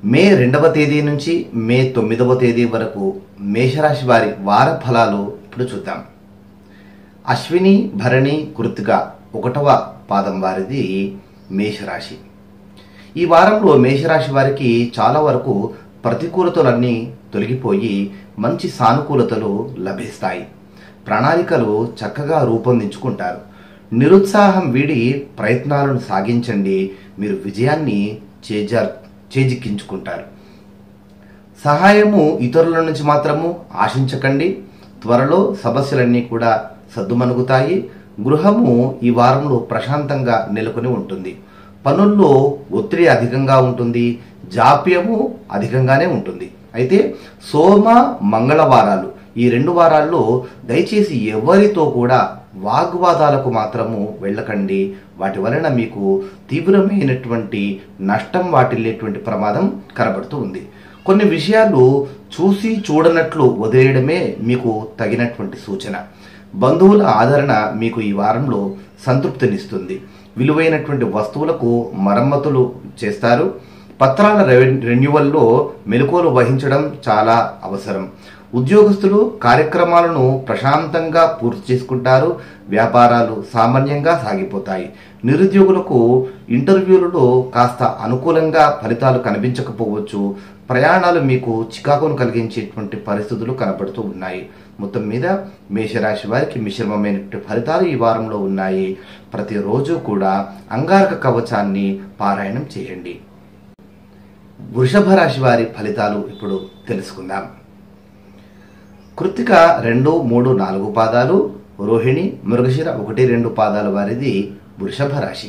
మే రెండవ తేదీ నుంచి మే తొమ్మిదవ తేదీ వరకు మేషరాశి వారి వార ఫలాలు ఇప్పుడు చూద్దాం అశ్విని భరణి కృతిక ఒకటవ పాదం వారిది మేషరాశి ఈ వారంలో మేషరాశి వారికి చాలా వరకు ప్రతికూలతలన్నీ తొలగిపోయి మంచి సానుకూలతలు లభిస్తాయి ప్రణాళికలు చక్కగా రూపొందించుకుంటారు నిరుత్సాహం వీడి ప్రయత్నాలను సాగించండి మీరు విజయాన్ని చేజా చేజిక్కించుకుంటారు సహాయము ఇతరుల నుంచి మాత్రము ఆశించకండి త్వరలో సమస్యలన్నీ కూడా సద్దుమణుగుతాయి గృహము ఈ వారంలో ప్రశాంతంగా నెలకొని ఉంటుంది పనుల్లో ఒత్తిడి అధికంగా ఉంటుంది జాప్యము అధికంగానే ఉంటుంది అయితే సోమ మంగళవారాలు ఈ రెండు వారాల్లో దయచేసి ఎవరితో కూడా వాగ్వాదాలకు మాత్రము వెళ్ళకండి వాటి వలన మీకు తీవ్రమైనటువంటి నష్టం వాటిల్లేటువంటి ప్రమాదం కనబడుతూ ఉంది కొన్ని విషయాలు చూసి చూడనట్లు వదిలేయడమే మీకు తగినటువంటి సూచన బంధువుల ఆదరణ మీకు ఈ వారంలో సంతృప్తినిస్తుంది విలువైనటువంటి వస్తువులకు మరమ్మతులు చేస్తారు పత్రాల రెవెన్- రెన్యువల్లో మెలకువలు వహించడం చాలా అవసరం ఉద్యోగస్తులు కార్యక్రమాలను ప్రశాంతంగా పూర్తి చేసుకుంటారు వ్యాపారాలు సామాన్యంగా సాగిపోతాయి నిరుద్యోగులకు ఇంటర్వ్యూలలో కాస్త అనుకూలంగా ఫలితాలు కనిపించకపోవచ్చు ప్రయాణాలు మీకు చికాకును కలిగించేటువంటి పరిస్థితులు కనబడుతూ ఉన్నాయి మొత్తం మీద మేషరాశి వారికి మిశ్రమమైనటువంటి ఫలితాలు ఈ వారంలో ఉన్నాయి ప్రతిరోజు కూడా అంగారక కవచాన్ని పారాయణం చేయండి వృషభ రాశి వారి ఫలితాలు ఇప్పుడు తెలుసుకుందాం కృత్తిక రెండు మూడు నాలుగు పాదాలు రోహిణి మృగశిర ఒకటి రెండు పాదాల వారిది వృషభ రాశి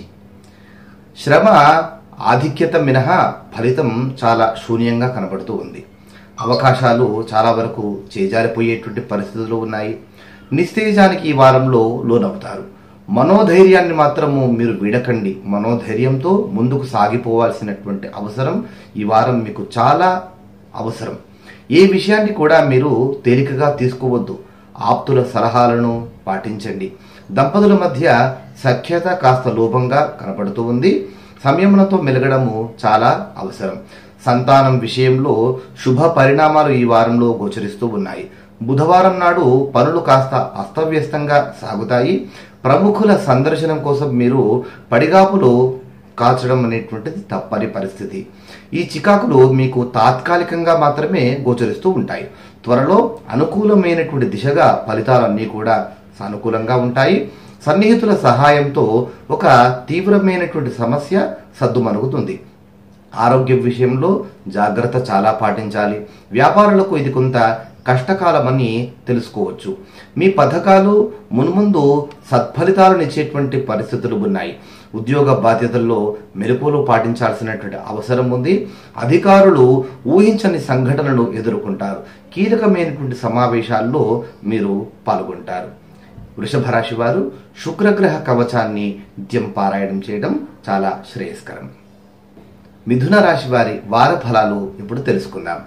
శ్రమ ఆధిక్యత మినహా ఫలితం చాలా శూన్యంగా కనబడుతూ ఉంది అవకాశాలు చాలా వరకు చేజారిపోయేటువంటి పరిస్థితులు ఉన్నాయి నిస్తేజానికి ఈ వారంలో లోనవుతారు మనోధైర్యాన్ని మాత్రము మీరు వీడకండి మనోధైర్యంతో ముందుకు సాగిపోవాల్సినటువంటి అవసరం ఈ వారం మీకు చాలా అవసరం ఏ విషయాన్ని కూడా మీరు తేలికగా తీసుకోవద్దు ఆప్తుల సలహాలను పాటించండి దంపతుల మధ్య సఖ్యత కాస్త లోపంగా కనపడుతూ ఉంది సంయమనంతో మెలగడము చాలా అవసరం సంతానం విషయంలో శుభ పరిణామాలు ఈ వారంలో గోచరిస్తూ ఉన్నాయి బుధవారం నాడు పనులు కాస్త అస్తవ్యస్తంగా సాగుతాయి ప్రముఖుల సందర్శనం కోసం మీరు పడిగాపులు కాల్చడం అనేటువంటిది తప్పని పరిస్థితి ఈ చికాకులు మీకు తాత్కాలికంగా మాత్రమే గోచరిస్తూ ఉంటాయి త్వరలో అనుకూలమైనటువంటి దిశగా ఫలితాలన్నీ కూడా సానుకూలంగా ఉంటాయి సన్నిహితుల సహాయంతో ఒక తీవ్రమైనటువంటి సమస్య సద్దుమణుగుతుంది ఆరోగ్య విషయంలో జాగ్రత్త చాలా పాటించాలి వ్యాపారులకు ఇది కొంత కష్టకాలమని తెలుసుకోవచ్చు మీ పథకాలు మున్ముందు సత్ఫలితాలను ఇచ్చేటువంటి పరిస్థితులు ఉన్నాయి ఉద్యోగ బాధ్యతల్లో మెరుపులు పాటించాల్సినటువంటి అవసరం ఉంది అధికారులు ఊహించని సంఘటనలు ఎదుర్కొంటారు కీలకమైనటువంటి సమావేశాల్లో మీరు పాల్గొంటారు వృషభ రాశి వారు శుక్రగ్రహ కవచాన్ని నిత్యం పారాయణం చేయడం చాలా శ్రేయస్కరం మిథున రాశి వారి వార ఫలాలు ఇప్పుడు తెలుసుకుందాం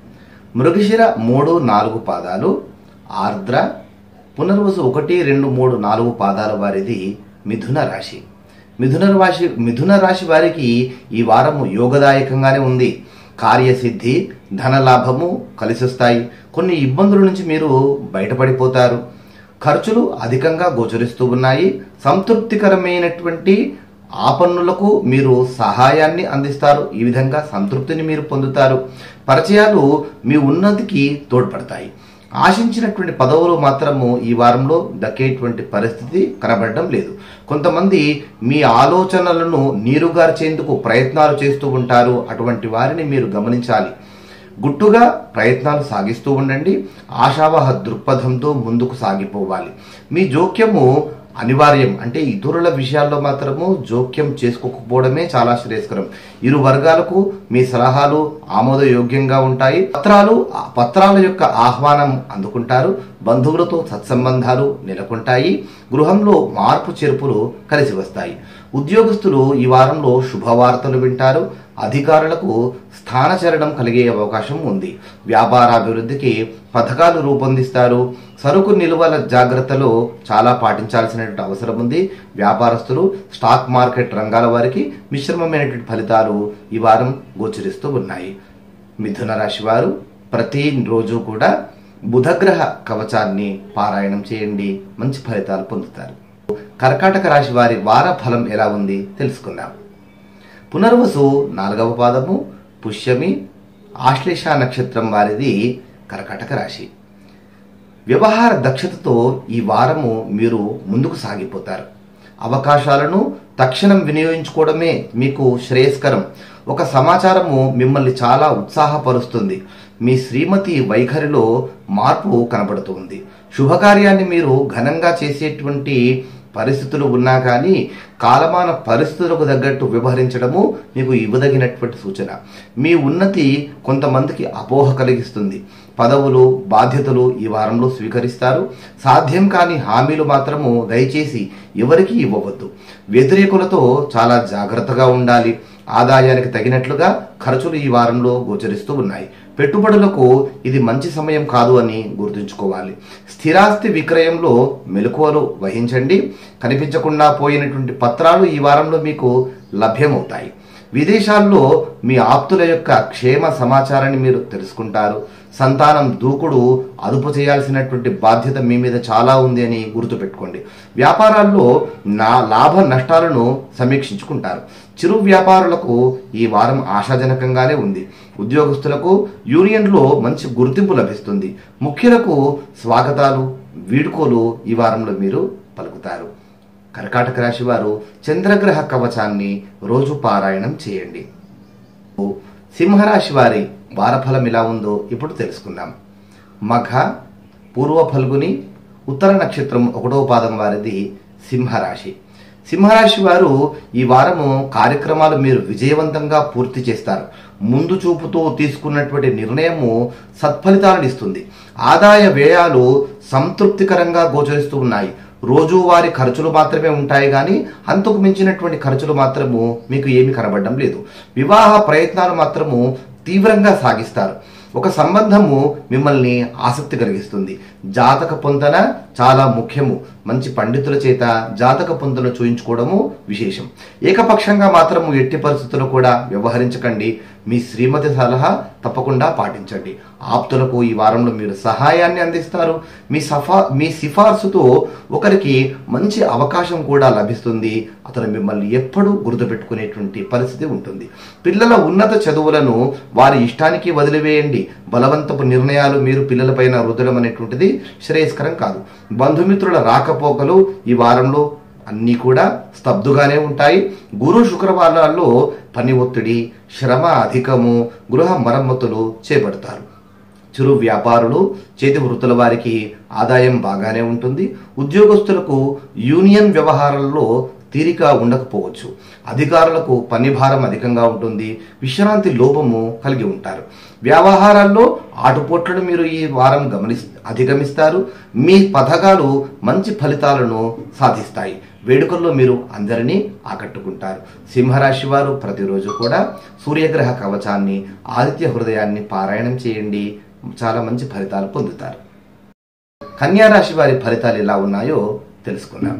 మృగశిర మూడు నాలుగు పాదాలు ఆర్ద్ర పునర్వసు ఒకటి రెండు మూడు నాలుగు పాదాల వారిది మిథున రాశి మిథున రాశి మిథున రాశి వారికి ఈ వారము యోగదాయకంగానే ఉంది కార్యసిద్ధి ధనలాభము కలిసొస్తాయి కొన్ని ఇబ్బందుల నుంచి మీరు బయటపడిపోతారు ఖర్చులు అధికంగా గోచరిస్తూ ఉన్నాయి సంతృప్తికరమైనటువంటి ఆపన్నులకు మీరు సహాయాన్ని అందిస్తారు ఈ విధంగా సంతృప్తిని మీరు పొందుతారు పరిచయాలు మీ ఉన్నతికి తోడ్పడతాయి ఆశించినటువంటి పదవులు మాత్రము ఈ వారంలో దక్కేటువంటి పరిస్థితి కనబడడం లేదు కొంతమంది మీ ఆలోచనలను నీరుగార్చేందుకు ప్రయత్నాలు చేస్తూ ఉంటారు అటువంటి వారిని మీరు గమనించాలి గుట్టుగా ప్రయత్నాలు సాగిస్తూ ఉండండి ఆశావహ దృక్పథంతో ముందుకు సాగిపోవాలి మీ జోక్యము అనివార్యం అంటే ఇతరుల విషయాల్లో మాత్రము జోక్యం చేసుకోకపోవడమే చాలా శ్రేయస్కరం ఇరు వర్గాలకు మీ సలహాలు ఆమోదయోగ్యంగా ఉంటాయి పత్రాలు ఆ పత్రాల యొక్క ఆహ్వానం అందుకుంటారు బంధువులతో సత్సంబంధాలు నెలకొంటాయి గృహంలో మార్పు చేర్పులు కలిసి వస్తాయి ఉద్యోగస్తులు ఈ వారంలో శుభవార్తలు వింటారు అధికారులకు స్థానచరణం కలిగే అవకాశం ఉంది వ్యాపారాభివృద్ధికి పథకాలు రూపొందిస్తారు సరుకు నిల్వల జాగ్రత్తలు చాలా పాటించాల్సినటువంటి అవసరం ఉంది వ్యాపారస్తులు స్టాక్ మార్కెట్ రంగాల వారికి మిశ్రమమైనటువంటి ఫలితాలు ఈ వారం గోచరిస్తూ ఉన్నాయి మిథున రాశి వారు ప్రతి రోజు కూడా బుధగ్రహ కవచాన్ని పారాయణం చేయండి మంచి ఫలితాలు పొందుతారు కర్కాటక రాశి వారి వార ఫలం ఎలా ఉంది తెలుసుకుందాం పునర్వసు నాలుగవ పాదము పుష్యమి ఆశ్లేష నక్షత్రం వారిది కర్కాటక రాశి వ్యవహార దక్షతతో ఈ వారము మీరు ముందుకు సాగిపోతారు అవకాశాలను తక్షణం వినియోగించుకోవడమే మీకు శ్రేయస్కరం ఒక సమాచారము మిమ్మల్ని చాలా ఉత్సాహపరుస్తుంది మీ శ్రీమతి వైఖరిలో మార్పు కనబడుతుంది శుభకార్యాన్ని మీరు ఘనంగా చేసేటువంటి పరిస్థితులు ఉన్నా కానీ కాలమాన పరిస్థితులకు తగ్గట్టు వ్యవహరించడము మీకు ఇవ్వదగినటువంటి సూచన మీ ఉన్నతి కొంతమందికి అపోహ కలిగిస్తుంది పదవులు బాధ్యతలు ఈ వారంలో స్వీకరిస్తారు సాధ్యం కాని హామీలు మాత్రము దయచేసి ఎవరికీ ఇవ్వవద్దు వ్యతిరేకులతో చాలా జాగ్రత్తగా ఉండాలి ఆదాయానికి తగినట్లుగా ఖర్చులు ఈ వారంలో గోచరిస్తూ ఉన్నాయి పెట్టుబడులకు ఇది మంచి సమయం కాదు అని గుర్తుంచుకోవాలి స్థిరాస్తి విక్రయంలో మెలకువలు వహించండి కనిపించకుండా పోయినటువంటి పత్రాలు ఈ వారంలో మీకు లభ్యమవుతాయి విదేశాల్లో మీ ఆప్తుల యొక్క క్షేమ సమాచారాన్ని మీరు తెలుసుకుంటారు సంతానం దూకుడు అదుపు చేయాల్సినటువంటి బాధ్యత మీ మీద చాలా ఉంది అని గుర్తుపెట్టుకోండి వ్యాపారాల్లో నా లాభ నష్టాలను సమీక్షించుకుంటారు చిరు వ్యాపారులకు ఈ వారం ఆశాజనకంగానే ఉంది ఉద్యోగస్తులకు యూనియన్లో మంచి గుర్తింపు లభిస్తుంది ముఖ్యులకు స్వాగతాలు వీడుకోలు ఈ వారంలో మీరు పలుకుతారు కర్కాటక రాశి వారు చంద్రగ్రహ కవచాన్ని రోజు పారాయణం చేయండి సింహరాశి వారి వారఫలం ఎలా ఉందో ఇప్పుడు తెలుసుకుందాం మఘ పూర్వ ఫల్గుని ఉత్తర నక్షత్రం ఒకటో పాదం వారిది సింహరాశి సింహరాశి వారు ఈ వారము కార్యక్రమాలు మీరు విజయవంతంగా పూర్తి చేస్తారు ముందు చూపుతో తీసుకున్నటువంటి నిర్ణయము సత్ఫలితాలను ఇస్తుంది ఆదాయ వ్యయాలు సంతృప్తికరంగా గోచరిస్తూ ఉన్నాయి రోజువారీ ఖర్చులు మాత్రమే ఉంటాయి కానీ అంతకు మించినటువంటి ఖర్చులు మాత్రము మీకు ఏమి కనబడడం లేదు వివాహ ప్రయత్నాలు మాత్రము తీవ్రంగా సాగిస్తారు ఒక సంబంధము మిమ్మల్ని ఆసక్తి కలిగిస్తుంది జాతక పొందన చాలా ముఖ్యము మంచి పండితుల చేత జాతక పొందన చూయించుకోవడము విశేషం ఏకపక్షంగా మాత్రము ఎట్టి పరిస్థితుల్లో కూడా వ్యవహరించకండి మీ శ్రీమతి సలహా తప్పకుండా పాటించండి ఆప్తులకు ఈ వారంలో మీరు సహాయాన్ని అందిస్తారు మీ సఫా మీ సిఫార్సుతో ఒకరికి మంచి అవకాశం కూడా లభిస్తుంది అతను మిమ్మల్ని ఎప్పుడూ గుర్తుపెట్టుకునేటువంటి పరిస్థితి ఉంటుంది పిల్లల ఉన్నత చదువులను వారి ఇష్టానికి వదిలివేయండి బలవంతపు నిర్ణయాలు మీరు పిల్లలపైన రుద్దడం అనేటువంటిది శ్రేయస్కరం కాదు బంధుమిత్రుల రాకపోకలు ఈ వారంలో అన్నీ కూడా స్తబ్దుగానే ఉంటాయి గురు శుక్రవారాల్లో పని ఒత్తిడి శ్రమ అధికము గృహ మరమ్మతులు చేపడతారు చిరు వ్యాపారులు చేతి వృత్తుల వారికి ఆదాయం బాగానే ఉంటుంది ఉద్యోగస్తులకు యూనియన్ వ్యవహారాల్లో తీరిక ఉండకపోవచ్చు అధికారులకు పని భారం అధికంగా ఉంటుంది విశ్రాంతి లోపము కలిగి ఉంటారు వ్యవహారాల్లో ఆటుపోట్లను మీరు ఈ వారం గమని అధిగమిస్తారు మీ పథకాలు మంచి ఫలితాలను సాధిస్తాయి వేడుకల్లో మీరు అందరినీ ఆకట్టుకుంటారు సింహరాశి వారు ప్రతిరోజు కూడా సూర్యగ్రహ కవచాన్ని ఆదిత్య హృదయాన్ని పారాయణం చేయండి చాలా మంచి ఫలితాలు పొందుతారు కన్యా రాశి వారి ఫలితాలు ఎలా ఉన్నాయో తెలుసుకుందాం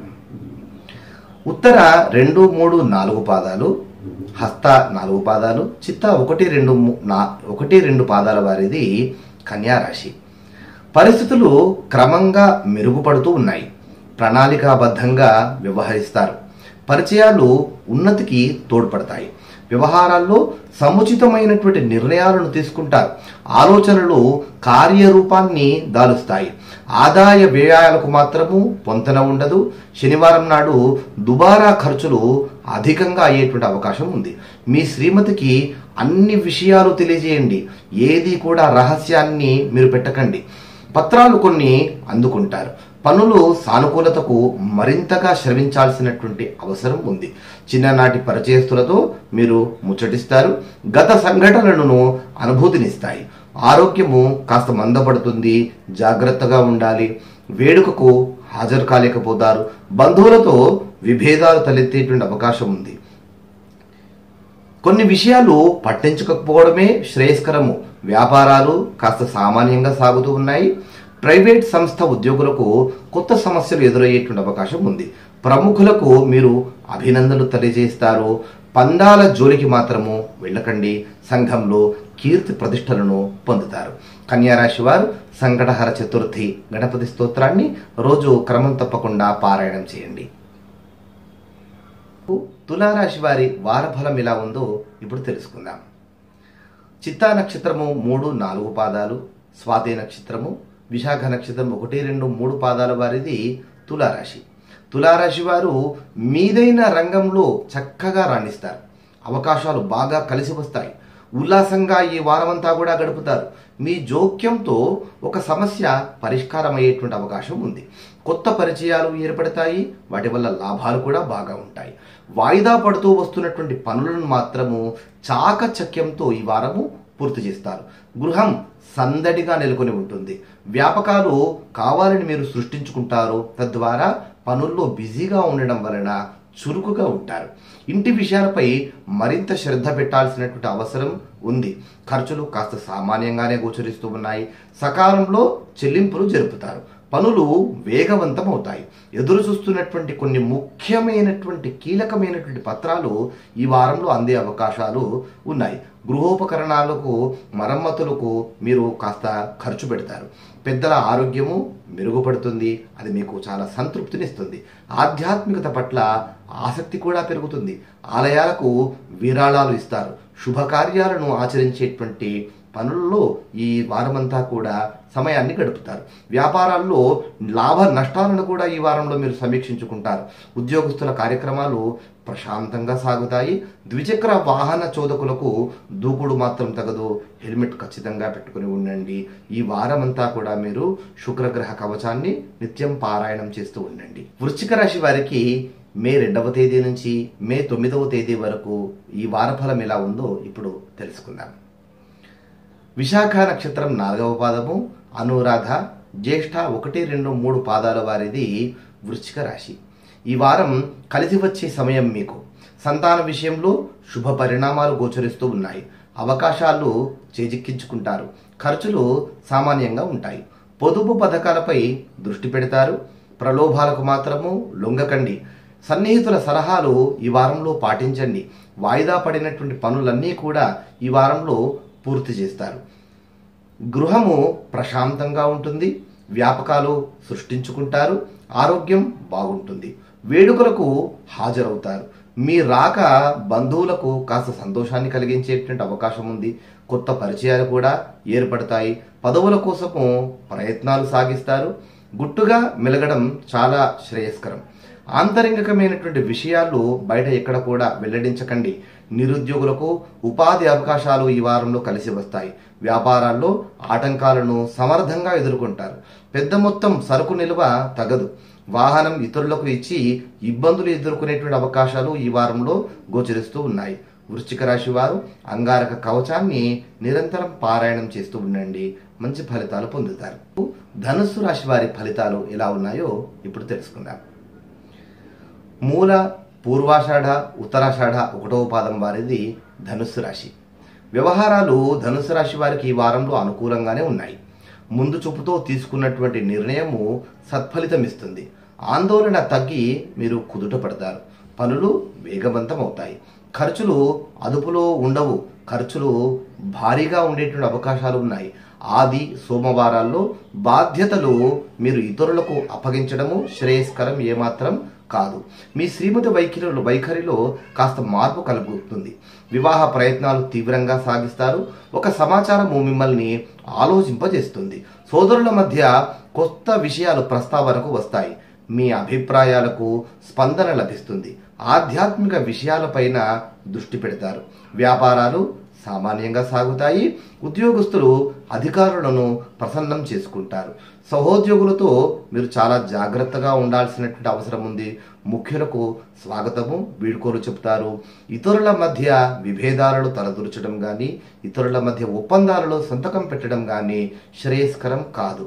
ఉత్తర రెండు మూడు నాలుగు పాదాలు హస్త నాలుగు పాదాలు చిత్త ఒకటి రెండు ము- నా ఒకటి రెండు పాదాల వారిది కన్యా రాశి పరిస్థితులు క్రమంగా మెరుగుపడుతూ ఉన్నాయి ప్రణాళికాబద్ధంగా వ్యవహరిస్తారు పరిచయాలు ఉన్నతికి తోడ్పడతాయి వ్యవహారాల్లో సముచితమైనటువంటి నిర్ణయాలను తీసుకుంటారు ఆలోచనలు కార్యరూపాన్ని దాలుస్తాయి ఆదాయ వ్యయాలకు మాత్రము పొంతన ఉండదు శనివారం నాడు దుబారా ఖర్చులు అధికంగా అయ్యేటువంటి అవకాశం ఉంది మీ శ్రీమతికి అన్ని విషయాలు తెలియజేయండి ఏది కూడా రహస్యాన్ని మీరు పెట్టకండి పత్రాలు కొన్ని అందుకుంటారు పనులు సానుకూలతకు మరింతగా శ్రమించాల్సినటువంటి అవసరం ఉంది చిన్ననాటి పరిచయస్తులతో మీరు ముచ్చటిస్తారు గత సంఘటనలను అనుభూతినిస్తాయి ఆరోగ్యము కాస్త మందపడుతుంది జాగ్రత్తగా ఉండాలి వేడుకకు హాజరు కాలేకపోతారు బంధువులతో విభేదాలు తలెత్తేటువంటి అవకాశం ఉంది కొన్ని విషయాలు పట్టించకపోవడమే శ్రేయస్కరము వ్యాపారాలు కాస్త సామాన్యంగా సాగుతూ ఉన్నాయి ప్రైవేట్ సంస్థ ఉద్యోగులకు కొత్త సమస్యలు ఎదురయ్యేటువంటి అవకాశం ఉంది ప్రముఖులకు మీరు అభినందనలు తెలియజేస్తారు పందాల జోలికి మాత్రము వెళ్ళకండి సంఘంలో కీర్తి ప్రతిష్టలను పొందుతారు కన్యారాశి వారు సంకటహర చతుర్థి గణపతి స్తోత్రాన్ని రోజు క్రమం తప్పకుండా పారాయణం చేయండి తులారాశి వారి వారఫలం ఎలా ఉందో ఇప్పుడు తెలుసుకుందాం చిత్తా నక్షత్రము మూడు నాలుగు పాదాలు స్వాతి నక్షత్రము విశాఖ నక్షత్రం ఒకటి రెండు మూడు పాదాల వారిది తులారాశి తులారాశి వారు మీదైన రంగంలో చక్కగా రాణిస్తారు అవకాశాలు బాగా కలిసి వస్తాయి ఉల్లాసంగా ఈ వారమంతా కూడా గడుపుతారు మీ జోక్యంతో ఒక సమస్య పరిష్కారం అయ్యేటువంటి అవకాశం ఉంది కొత్త పరిచయాలు ఏర్పడతాయి వాటి వల్ల లాభాలు కూడా బాగా ఉంటాయి వాయిదా పడుతూ వస్తున్నటువంటి పనులను మాత్రము చాకచక్యంతో ఈ వారము పూర్తి చేస్తారు గృహం సందడిగా నెలకొని ఉంటుంది వ్యాపకాలు కావాలని మీరు సృష్టించుకుంటారు తద్వారా పనుల్లో బిజీగా ఉండడం వలన చురుకుగా ఉంటారు ఇంటి విషయాలపై మరింత శ్రద్ధ పెట్టాల్సినటువంటి అవసరం ఉంది ఖర్చులు కాస్త సామాన్యంగానే గోచరిస్తూ ఉన్నాయి సకాలంలో చెల్లింపులు జరుపుతారు పనులు వేగవంతం అవుతాయి ఎదురు చూస్తున్నటువంటి కొన్ని ముఖ్యమైనటువంటి కీలకమైనటువంటి పత్రాలు ఈ వారంలో అందే అవకాశాలు ఉన్నాయి గృహోపకరణాలకు మరమ్మతులకు మీరు కాస్త ఖర్చు పెడతారు పెద్దల ఆరోగ్యము మెరుగుపడుతుంది అది మీకు చాలా సంతృప్తినిస్తుంది ఆధ్యాత్మికత పట్ల ఆసక్తి కూడా పెరుగుతుంది ఆలయాలకు విరాళాలు ఇస్తారు శుభకార్యాలను ఆచరించేటువంటి పనుల్లో ఈ వారమంతా కూడా సమయాన్ని గడుపుతారు వ్యాపారాల్లో లాభ నష్టాలను కూడా ఈ వారంలో మీరు సమీక్షించుకుంటారు ఉద్యోగస్తుల కార్యక్రమాలు ప్రశాంతంగా సాగుతాయి ద్విచక్ర వాహన చోదకులకు దూకుడు మాత్రం తగదు హెల్మెట్ ఖచ్చితంగా పెట్టుకుని ఉండండి ఈ వారమంతా కూడా మీరు శుక్రగ్రహ కవచాన్ని నిత్యం పారాయణం చేస్తూ ఉండండి వృశ్చిక రాశి వారికి మే రెండవ తేదీ నుంచి మే తొమ్మిదవ తేదీ వరకు ఈ వారఫలం ఎలా ఉందో ఇప్పుడు తెలుసుకుందాం విశాఖ నక్షత్రం నాలుగవ పాదము అనురాధ జ్యేష్ఠ ఒకటి రెండు మూడు పాదాల వారిది వృశ్చిక రాశి ఈ వారం కలిసి వచ్చే సమయం మీకు సంతాన విషయంలో శుభ పరిణామాలు గోచరిస్తూ ఉన్నాయి అవకాశాలు చేజిక్కించుకుంటారు ఖర్చులు సామాన్యంగా ఉంటాయి పొదుపు పథకాలపై దృష్టి పెడతారు ప్రలోభాలకు మాత్రము లొంగకండి సన్నిహితుల సలహాలు ఈ వారంలో పాటించండి వాయిదా పడినటువంటి పనులన్నీ కూడా ఈ వారంలో పూర్తి చేస్తారు గృహము ప్రశాంతంగా ఉంటుంది వ్యాపకాలు సృష్టించుకుంటారు ఆరోగ్యం బాగుంటుంది వేడుకలకు హాజరవుతారు మీ రాక బంధువులకు కాస్త సంతోషాన్ని కలిగించేటువంటి అవకాశం ఉంది కొత్త పరిచయాలు కూడా ఏర్పడతాయి పదవుల కోసము ప్రయత్నాలు సాగిస్తారు గుట్టుగా మెలగడం చాలా శ్రేయస్కరం ఆంతరింగికమైనటువంటి విషయాలు బయట ఎక్కడ కూడా వెల్లడించకండి నిరుద్యోగులకు ఉపాధి అవకాశాలు ఈ వారంలో కలిసి వస్తాయి వ్యాపారాల్లో ఆటంకాలను సమర్థంగా ఎదుర్కొంటారు పెద్ద మొత్తం సరుకు నిల్వ తగదు వాహనం ఇతరులకు ఇచ్చి ఇబ్బందులు ఎదుర్కొనేటువంటి అవకాశాలు ఈ వారంలో గోచరిస్తూ ఉన్నాయి వృశ్చిక రాశి వారు అంగారక కవచాన్ని నిరంతరం పారాయణం చేస్తూ ఉండండి మంచి ఫలితాలు పొందుతారు ధనుస్సు రాశి వారి ఫలితాలు ఎలా ఉన్నాయో ఇప్పుడు తెలుసుకుందాం మూల పూర్వాషాఢ ఉత్తరాషాఢ ఒకటవ పాదం వారిది ధనుస్సు రాశి వ్యవహారాలు ధనుసు రాశి వారికి ఈ వారంలో అనుకూలంగానే ఉన్నాయి ముందు చూపుతో తీసుకున్నటువంటి నిర్ణయము సత్ఫలితం ఇస్తుంది ఆందోళన తగ్గి మీరు కుదుట పడతారు పనులు వేగవంతం అవుతాయి ఖర్చులు అదుపులో ఉండవు ఖర్చులు భారీగా ఉండేటువంటి అవకాశాలు ఉన్నాయి ఆది సోమవారాల్లో బాధ్యతలు మీరు ఇతరులకు అప్పగించడము శ్రేయస్కరం ఏమాత్రం కాదు మీ శ్రీమతి వైఖరిలో వైఖరిలో కాస్త మార్పు కలుగుతుంది వివాహ ప్రయత్నాలు తీవ్రంగా సాగిస్తారు ఒక సమాచారము మిమ్మల్ని ఆలోచింపజేస్తుంది సోదరుల మధ్య కొత్త విషయాలు ప్రస్తావనకు వస్తాయి మీ అభిప్రాయాలకు స్పందన లభిస్తుంది ఆధ్యాత్మిక విషయాలపైన దృష్టి పెడతారు వ్యాపారాలు సామాన్యంగా సాగుతాయి ఉద్యోగస్తులు అధికారులను ప్రసన్నం చేసుకుంటారు సహోద్యోగులతో మీరు చాలా జాగ్రత్తగా ఉండాల్సినటువంటి అవసరం ఉంది ముఖ్యులకు స్వాగతము వీడ్కోలు చెప్తారు ఇతరుల మధ్య విభేదాలను తలదూర్చడం కానీ ఇతరుల మధ్య ఒప్పందాలలో సంతకం పెట్టడం కానీ శ్రేయస్కరం కాదు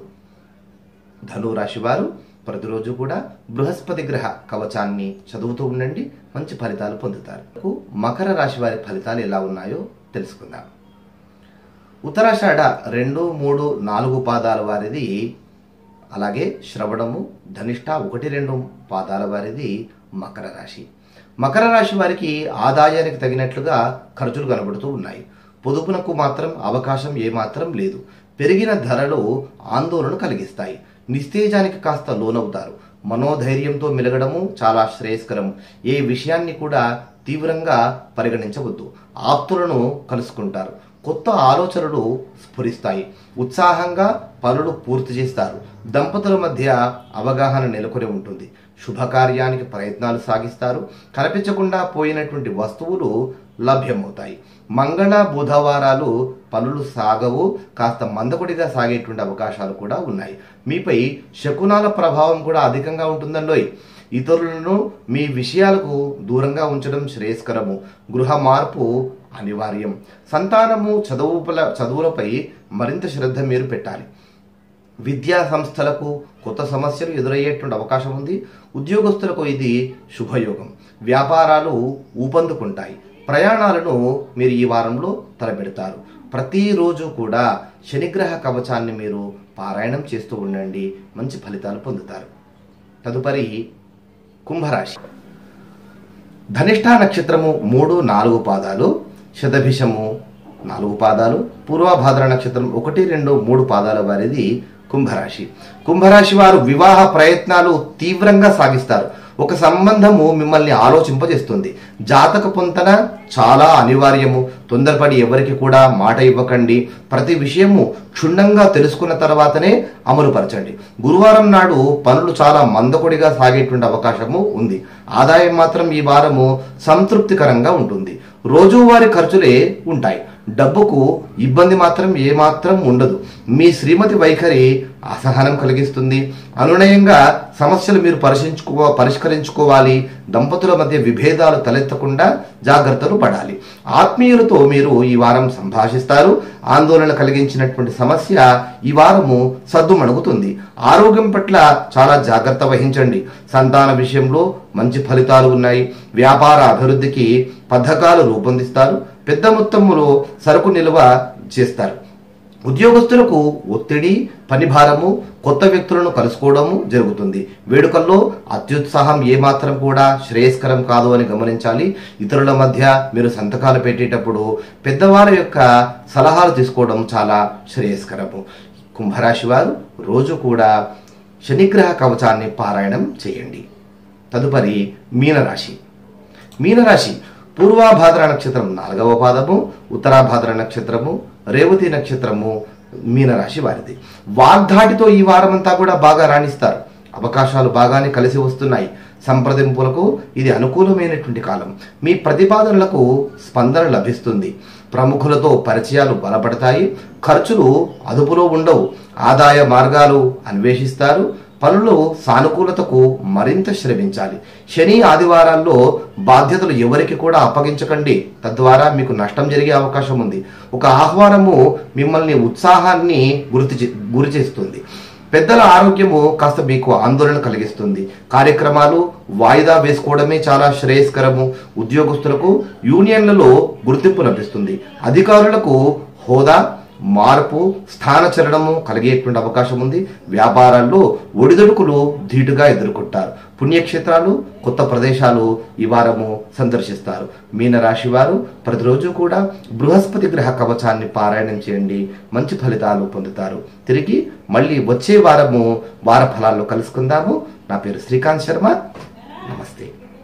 ధనురాశి వారు ప్రతిరోజు కూడా బృహస్పతి గ్రహ కవచాన్ని చదువుతూ ఉండండి మంచి ఫలితాలు పొందుతారు మకర రాశి వారి ఫలితాలు ఎలా ఉన్నాయో తెలుసుకుందాం ఉత్తరాషాఢ రెండు మూడు నాలుగు పాదాల వారిది అలాగే శ్రవణము ధనిష్ట ఒకటి రెండు పాదాల వారిది మకర రాశి మకర రాశి వారికి ఆదాయానికి తగినట్లుగా ఖర్చులు కనబడుతూ ఉన్నాయి పొదుపునకు మాత్రం అవకాశం ఏమాత్రం లేదు పెరిగిన ధరలు ఆందోళన కలిగిస్తాయి నిస్తేజానికి కాస్త లోనవుతారు మనోధైర్యంతో మెలగడము చాలా శ్రేయస్కరం ఏ విషయాన్ని కూడా తీవ్రంగా పరిగణించవద్దు ఆప్తులను కలుసుకుంటారు కొత్త ఆలోచనలు స్ఫురిస్తాయి ఉత్సాహంగా పనులు పూర్తి చేస్తారు దంపతుల మధ్య అవగాహన నెలకొని ఉంటుంది శుభకార్యానికి ప్రయత్నాలు సాగిస్తారు కనిపించకుండా పోయినటువంటి వస్తువులు లభ్యమవుతాయి మంగళ బుధవారాలు పనులు సాగవు కాస్త మందకొడిగా సాగేటువంటి అవకాశాలు కూడా ఉన్నాయి మీపై శకునాల ప్రభావం కూడా అధికంగా ఉంటుందండోయ్ ఇతరులను మీ విషయాలకు దూరంగా ఉంచడం శ్రేయస్కరము గృహ మార్పు అనివార్యం సంతానము చదువుల చదువులపై మరింత శ్రద్ధ మీరు పెట్టాలి విద్యా సంస్థలకు కొత్త సమస్యలు ఎదురయ్యేటువంటి అవకాశం ఉంది ఉద్యోగస్తులకు ఇది శుభయోగం వ్యాపారాలు ఊపందుకుంటాయి ప్రయాణాలను మీరు ఈ వారంలో తలపెడతారు ప్రతిరోజు కూడా శనిగ్రహ కవచాన్ని మీరు పారాయణం చేస్తూ ఉండండి మంచి ఫలితాలు పొందుతారు తదుపరి కుంభరాశి ధనిష్ట నక్షత్రము మూడు నాలుగు పాదాలు శతభిషము నాలుగు పాదాలు పూర్వభాద్ర నక్షత్రం ఒకటి రెండు మూడు పాదాల వారిది కుంభరాశి కుంభరాశి వారు వివాహ ప్రయత్నాలు తీవ్రంగా సాగిస్తారు ఒక సంబంధము మిమ్మల్ని ఆలోచింపజేస్తుంది జాతక పొంతన చాలా అనివార్యము తొందరపడి ఎవరికి కూడా మాట ఇవ్వకండి ప్రతి విషయము క్షుణ్ణంగా తెలుసుకున్న తర్వాతనే అమలుపరచండి గురువారం నాడు పనులు చాలా మందకొడిగా సాగేటువంటి అవకాశము ఉంది ఆదాయం మాత్రం ఈ వారము సంతృప్తికరంగా ఉంటుంది రోజువారీ ఖర్చులే ఉంటాయి డబ్బుకు ఇబ్బంది మాత్రం ఏమాత్రం ఉండదు మీ శ్రీమతి వైఖరి అసహనం కలిగిస్తుంది అనునయంగా సమస్యలు మీరు పరిశీలించుకో పరిష్కరించుకోవాలి దంపతుల మధ్య విభేదాలు తలెత్తకుండా జాగ్రత్తలు పడాలి ఆత్మీయులతో మీరు ఈ వారం సంభాషిస్తారు ఆందోళన కలిగించినటువంటి సమస్య ఈ వారము సద్దుమణుగుతుంది ఆరోగ్యం పట్ల చాలా జాగ్రత్త వహించండి సంతాన విషయంలో మంచి ఫలితాలు ఉన్నాయి వ్యాపార అభివృద్ధికి పథకాలు రూపొందిస్తారు పెద్ద మొత్తంలో సరుకు నిల్వ చేస్తారు ఉద్యోగస్తులకు ఒత్తిడి పనిభారము కొత్త వ్యక్తులను కలుసుకోవడము జరుగుతుంది వేడుకల్లో అత్యుత్సాహం ఏమాత్రం కూడా శ్రేయస్కరం కాదు అని గమనించాలి ఇతరుల మధ్య మీరు సంతకాలు పెట్టేటప్పుడు పెద్దవారి యొక్క సలహాలు తీసుకోవడం చాలా శ్రేయస్కరము కుంభరాశి వారు రోజు కూడా శనిగ్రహ కవచాన్ని పారాయణం చేయండి తదుపరి మీనరాశి మీనరాశి పూర్వాభాద్ర నక్షత్రం నాలుగవ పాదము ఉత్తరాభాద్ర నక్షత్రము రేవతి నక్షత్రము మీనరాశి వారిది వాగ్దాటితో ఈ వారమంతా కూడా బాగా రాణిస్తారు అవకాశాలు బాగానే కలిసి వస్తున్నాయి సంప్రదింపులకు ఇది అనుకూలమైనటువంటి కాలం మీ ప్రతిపాదనలకు స్పందన లభిస్తుంది ప్రముఖులతో పరిచయాలు బలపడతాయి ఖర్చులు అదుపులో ఉండవు ఆదాయ మార్గాలు అన్వేషిస్తారు పనులు సానుకూలతకు మరింత శ్రమించాలి శని ఆదివారాల్లో బాధ్యతలు ఎవరికి కూడా అప్పగించకండి తద్వారా మీకు నష్టం జరిగే అవకాశం ఉంది ఒక ఆహ్వానము మిమ్మల్ని ఉత్సాహాన్ని గుర్తు చే- గురి చేస్తుంది పెద్దల ఆరోగ్యము కాస్త మీకు ఆందోళన కలిగిస్తుంది కార్యక్రమాలు వాయిదా వేసుకోవడమే చాలా శ్రేయస్కరము ఉద్యోగస్తులకు యూనియన్లలో గుర్తింపు లభిస్తుంది అధికారులకు హోదా మార్పు స్థానచలనము కలిగేటువంటి అవకాశం ఉంది వ్యాపారాల్లో ఒడిదొడుకులు ధీటుగా ఎదుర్కొంటారు పుణ్యక్షేత్రాలు కొత్త ప్రదేశాలు ఈ వారము సందర్శిస్తారు మీనరాశి వారు ప్రతిరోజు కూడా బృహస్పతి గ్రహ కవచాన్ని పారాయణం చేయండి మంచి ఫలితాలు పొందుతారు తిరిగి మళ్ళీ వచ్చే వారము వార ఫలాల్లో కలుసుకుందాము నా పేరు శ్రీకాంత్ శర్మ నమస్తే